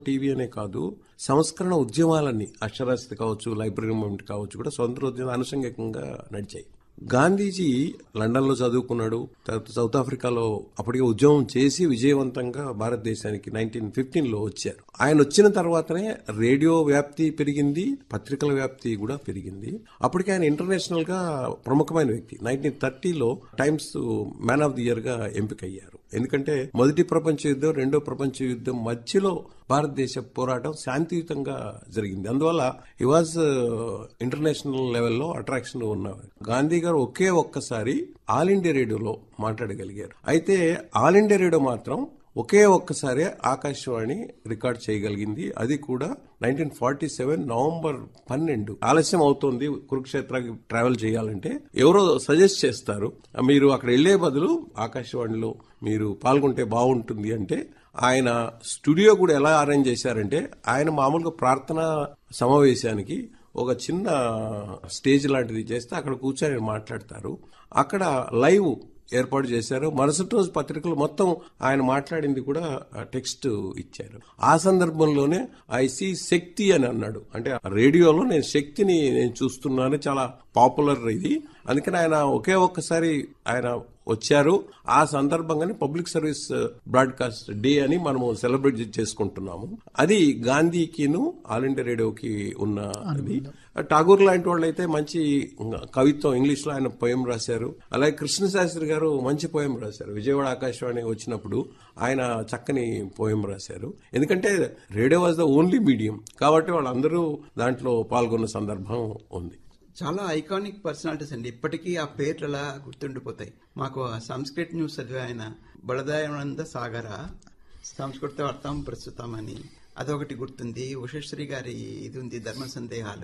TV అనే కాదు సంస్కరణ ఉద్యమాలన్నీ అక్షరాస్యత కావచ్చు లైబ్రరీ మూవ్మెంట్ కావచ్చు కూడా స్వతంత్ర ఉద్యమం అనుషంగికంగా నడిచాయి గాంధీజీ లండన్ లో చదువుకున్నాడు తర్వాత సౌత్ ఆఫ్రికాలో అప్పటికే ఉద్యమం చేసి విజయవంతంగా భారతదేశానికి నైన్టీన్ ఫిఫ్టీన్ లో వచ్చారు ఆయన వచ్చిన తర్వాతనే రేడియో వ్యాప్తి పెరిగింది పత్రికల వ్యాప్తి కూడా పెరిగింది అప్పటికే ఆయన ఇంటర్నేషనల్ గా ప్రముఖమైన వ్యక్తి నైన్టీన్ థర్టీలో Times man of the year గా ఎంపికయ్యారు ఎందుకంటే మొదటి ప్రపంచ యుద్ధం రెండో ప్రపంచ యుద్ధం మధ్యలో భారతదేశ పోరాటం శాంతియుతంగా జరిగింది అందువల్ల ఈ వాజ్ ఇంటర్నేషనల్ లెవెల్లో అట్రాక్షన్ ఉన్నవారు గాంధీ గారు ఒకే ఒక్కసారి ఆల్ ఇండియా రేడియోలో మాట్లాడగలిగారు అయితే ఆల్ ఇండియా రేడియో మాత్రం ఒకే ఒక్కసారి ఆకాశవాణి రికార్డ్ చేయగలిగింది అది కూడా నైన్టీన్ ఫార్టీ సెవెన్ నవంబర్ పన్నెండు ఆలస్యం అవుతోంది కురుక్షేత్రకి ట్రావెల్ చేయాలంటే ఎవరో సజెస్ట్ చేస్తారు మీరు అక్కడ వెళ్లే బదులు ఆకాశవాణిలో మీరు పాల్గొంటే బాగుంటుంది అంటే ఆయన స్టూడియో కూడా ఎలా అరేంజ్ చేశారంటే ఆయన మామూలుగా ప్రార్థనా సమావేశానికి ఒక చిన్న స్టేజ్ లాంటిది చేస్తే అక్కడ కూర్చొని ఆయన మాట్లాడతారు అక్కడ లైవ్ ఏర్పాటు చేశారు మరుసటి రోజు పత్రికలు మొత్తం ఆయన మాట్లాడింది కూడా టెక్స్ట్ ఇచ్చారు ఆ సందర్భంలోనే ఐ సి శక్తి అని అన్నాడు అంటే రేడియోలో నేను శక్తిని నేను చూస్తున్నాను చాలా పాపులర్ ఇది అందుకని ఆయన ఒకే ఒక్కసారి ఆయన వచ్చారు ఆ సందర్భంగానే పబ్లిక్ సర్వీస్ బ్రాడ్కాస్ట్ డే అని మనము సెలబ్రేట్ చేసుకుంటున్నాము అది గాంధీకిను ఆల్ ఇండియా రేడియోకి ఉన్న అది ఠాగూర్ లాంటి వాళ్ళు అయితే మంచి కవిత్వం ఇంగ్లీష్ లో ఆయన పోయం రాశారు అలాగే కృష్ణశాస్త్రి గారు మంచి పోయం రాశారు విజయవాడ ఆకాశవాణి వచ్చినప్పుడు ఆయన చక్కని పోయం రాశారు ఎందుకంటే radio was the only medium కాబట్టి వాళ్ళందరూ దాంట్లో పాల్గొన్న సందర్భం ఉంది చాలా ఐకానిక్ పర్సనాలిటీస్ అండి ఇప్పటికీ ఆ పేర్లు అలా గుర్తుండిపోతాయి మాకు ఆ సంస్కృత్ న్యూస్ చదివే ఆయన బలదాయానంద సాగర సంస్కృత వార్తం ప్రస్తుతం అని అదొకటి గుర్తుంది ఉషశ్రీ గారి ఇది ఉంది ధర్మ సందేహాలు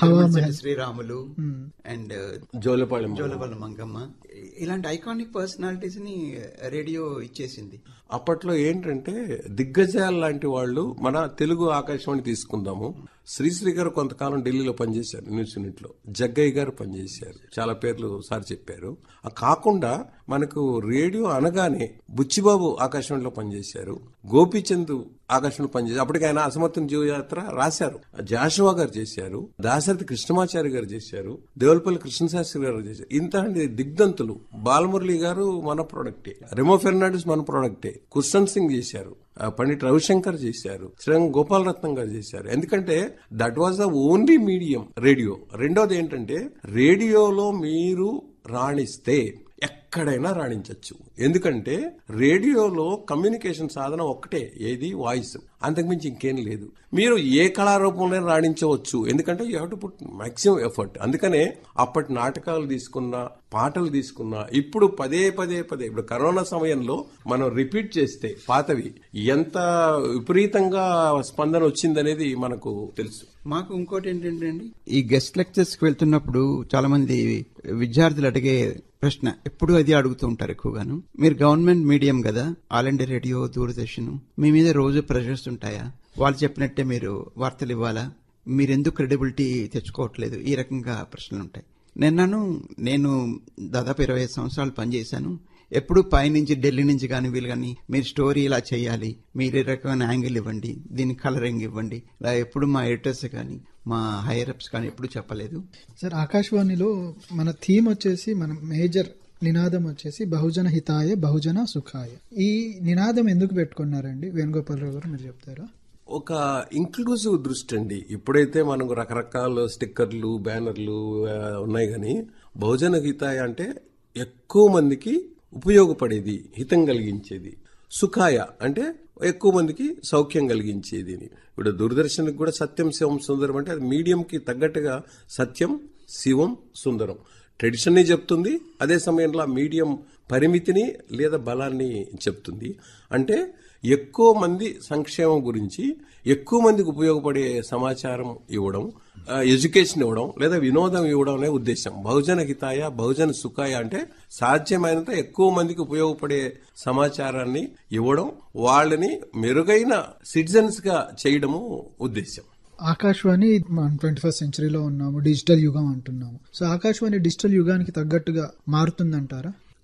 శ్రీరాములు అండ్ జోలపాళెం జోలపల్ల మంగమ్మ ఇలాంటి ఐకానిక్ పర్సనాలిటీస్ ని రేడియో ఇచ్చేసింది అప్పట్లో ఏంటంటే దిగ్గజాలు లాంటి వాళ్ళు మన తెలుగు ఆకాశవాణి తీసుకుందాము శ్రీశ్రీ గారు కొంతకాలం ఢిల్లీలో పనిచేశారు న్యూస్ యూనిట్ లో జగ్గయ్య గారు పనిచేశారు చాలా పేర్లు సార్ చెప్పారు ఆ కాకుండా మనకు రేడియో అనగానే బుచ్చిబాబు ఆకాశవాణిలో పనిచేశారు గోపీచంద్ ఆకాశవాణి పనిచేశారు అప్పటికి ఆయన అసమర్థం జీవయాత్ర రాశారు జాషువా గారు చేశారు దాశరథి కృష్ణమాచారి గారు చేశారు దేవలపల్లి కృష్ణశాస్త్రి గారు చేశారు ఇంత దిగ్ధంతులు బాలమురళి గారు మన ప్రోడక్టే రెమో ఫెర్నాండిస్ మన ప్రోడక్టే కుషన్ సింగ్ చేశారు పండిట్ రవిశంకర్ చేశారు శ్రీరంగ గోపాలరత్నం గారు చేశారు ఎందుకంటే that was the only medium radio రెండోది ఏంటంటే రేడియోలో మీరు రాణిస్తే ఎక్కడైనా రాణించవచ్చు ఎందుకంటే రేడియోలో కమ్యూనికేషన్ సాధనం ఒక్కటే ఏది వాయిస్ అంతకుమించి ఇంకేం లేదు మీరు ఏ కళారూపంలో రాణించవచ్చు ఎందుకంటే you have to put maximum effort అందుకనే అప్పటి నాటకాలు తీసుకున్నా పాటలు తీసుకున్నా ఇప్పుడు పదే పదే పదే ఇప్పుడు కరోనా సమయంలో మనం రిపీట్ చేస్తే పాతవి ఎంత విపరీతంగా స్పందన వచ్చిందనేది మనకు తెలుసు మాకు ఇంకోటి ఏంటంటే అండి ఈ గెస్ట్ లెక్చర్స్ కి వెళ్తున్నప్పుడు చాలా మంది విద్యార్థులు అడిగే ప్రశ్న ఎప్పుడు అది అడుగుతూ ఉంటారు ఎక్కువగాను మీరు గవర్నమెంట్ మీడియం కదా ఆల్ ఇండియా రేడియో దూరదర్శన్ మీ మీద రోజు ప్రెషర్స్ ఉంటాయా వాళ్ళు చెప్పినట్టే మీరు వార్తలు ఇవ్వాలా మీరు ఎందుకు క్రెడిబిలిటీ తెచ్చుకోవట్లేదు ఈ రకంగా ప్రశ్నలు ఉంటాయి నిన్నను నేను దాదాపు ఇరవై సంవత్సరాలు పనిచేశాను ఎప్పుడు పైనుంచి ఢిల్లీ నుంచి కానీ వీళ్ళు కానీ మీరు స్టోరీ ఇలా చేయాలి మీరు ఈ రకమైన యాంగిల్ ఇవ్వండి దీని కలరింగ్ ఇవ్వండి ఇలా ఎప్పుడు మా ఎడిటర్స్ కానీ మా హైయర్ అప్స్ కానీ ఎప్పుడు చెప్పలేదు సార్ ఆకాశవాణిలో మన థీమ్ వచ్చేసి మన మేజర్ నినాదం వచ్చేసి బహుజన హితాయ బహుజన సుఖాయ ఈ నినాదం ఎందుకు పెట్టుకున్నారండి వేణుగోపాలరావు గారు మీరు చెప్తారా ఒక ఇంక్లూజివ్ దృష్టి అండి ఇప్పుడైతే మనకు రకరకాల స్టిక్కర్లు బ్యానర్లు ఆ, ఉన్నాయి కానీ బహుజన హితాయ అంటే ఎక్కువ మందికి ఉపయోగపడేది హితం కలిగించేది సుఖాయ అంటే ఎక్కువ మందికి సౌఖ్యం కలిగించేది అని. ఇప్పుడు దూరదర్శన్కి కూడా సత్యం శివం సుందరం అంటే అది మీడియంకి తగ్గట్టుగా సత్యం శివం సుందరం ట్రెడిషన్ని చెప్తుంది అదే సమయంలో ఆ మీడియం పరిమితిని లేదా బలాన్ని చెప్తుంది అంటే ఎక్కువ మంది సంక్షేమం గురించి ఎక్కువ మందికి ఉపయోగపడే సమాచారం ఇవ్వడం ఆ, ఎడ్యుకేషన్ ఇవ్వడం లేదా వినోదం ఇవ్వడం అనే ఉద్దేశం బహుజన హితాయ బహుజన సుఖాయ అంటే సాధ్యమైనంత ఎక్కువ మందికి ఉపయోగపడే సమాచారాన్ని ఇవ్వడం వాళ్ళని మెరుగైన సిటిజన్స్ గా చేయడము ఉద్దేశం ఆకాశవాణి మనం ట్వంటీ ఫస్ట్ సెంచరీలో ఉన్నాము డిజిటల్ యుగం అంటున్నాము సో ఆకాశవాణి డిజిటల్ యుగానికి తగ్గట్టుగా మారుతుందంటారా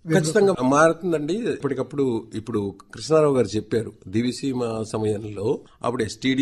ఖచ్చితంగా మారుతుందండి ఇప్పటికప్పుడు ఇప్పుడు కృష్ణారావు గారు చెప్పారు దివిసీమ సమయంలో అప్పుడు ఎస్టీడీ